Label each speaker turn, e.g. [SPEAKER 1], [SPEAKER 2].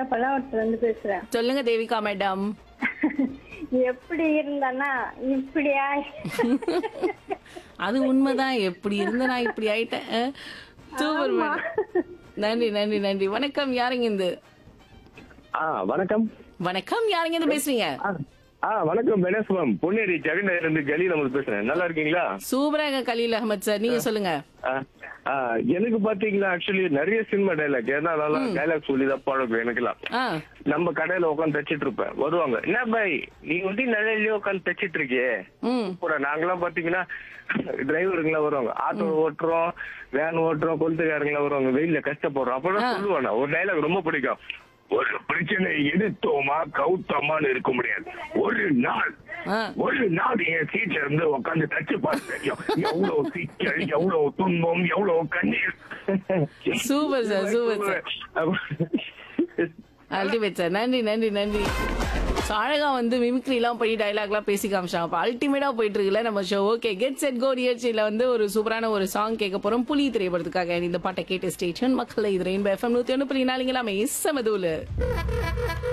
[SPEAKER 1] பல்லாவரத்துல இருந்து பேசுறேன்
[SPEAKER 2] சொல்லுங்க தேவிகா மேடம்
[SPEAKER 1] எப்படி இருந்தனா இப்படியா
[SPEAKER 2] அது உண்மைதான் எப்படி இருந்த நான் இப்படி ஆயிட்டேன் அஹ். சூப்பர் மேடம் நன்றி நன்றி நன்றி வணக்கம் யாருங்க இந்த
[SPEAKER 3] ஆ வணக்கம்
[SPEAKER 2] வணக்கம் யாருங்க இருந்து பேசுறீங்க
[SPEAKER 3] ஆ, ஆ வணக்கம் கணேஷ் மேம் பொன்னேரி ஜெகண்ட இருந்து கலி நம்ம பேசுறேன் நல்லா இருக்கீங்களா
[SPEAKER 2] சூப்பராக கலீல் அகமத் சார் நீங்க சொல்லுங்க
[SPEAKER 3] ஆ, ஆ, எனக்கு பாத்தீங்கன்னா ஆக்சுவலி நிறைய சினிமா டைலாக் ஏன்னா அதெல்லாம் டைலாக் சொல்லி தான் பழக்கம் எனக்குலாம்
[SPEAKER 2] ஆ
[SPEAKER 3] நம்ம கடையில உட்காந்து தச்சிட்டு இருப்பேன் வருவாங்க என்ன பாய் நீ வந்து நிலையிலயே உட்காந்து தச்சிட்டு இருக்கியே
[SPEAKER 2] ம்
[SPEAKER 3] கூட நாங்கெல்லாம் பாத்தீங்கன்னா டிரைவருங்களா வருவாங்க ஆட்டோ ஓட்டுறோம் வேன் ஓட்டுறோம் கொளுத்துக்காரங்களா வருவாங்க வெயில்ல கஷ்டப்படுறோம் அப்பதான் சொல்லுவாங்க ஒரு டைலாக் ரொம்ப பிடிக்கும் ஒரு பிரச்சனை எடுத்தோமா கவுத்தோமான்னு இருக்க முடியாது ஒரு நாள்
[SPEAKER 2] ஆ.
[SPEAKER 3] ஒரு நாள் என் சீட்ல இருந்து உட்காந்து தச்சு பார்த்து தெரியும் எவ்வளவு சிக்கல் எவ்வளவு துன்பம் எவ்வளவு கண்ணீர்
[SPEAKER 2] super sir super sir ultimate sir நன்றி நன்றி நன்றி ஸோ அழகா வந்து மிமிக்ரி எல்லாம் பண்ணி டைலாக்லாம் பேசி காமிச்சாங்க அப்போ அல்டிமேட்டா போயிட்டு இருக்குல்ல நம்ம show okay get set go நிகழ்ச்சியில வந்து ஒரு சூப்பரான ஒரு சாங் கேட்க போறோம் புலி திரைப்படத்துக்காக இந்த பாட்டை கேட்ட ஸ்டேஷன் மக்களை இது ரெயின்போ எஃப்எம் நூத்தி ஒன்று புள்ளி நாலுங்களாமே செமதூலு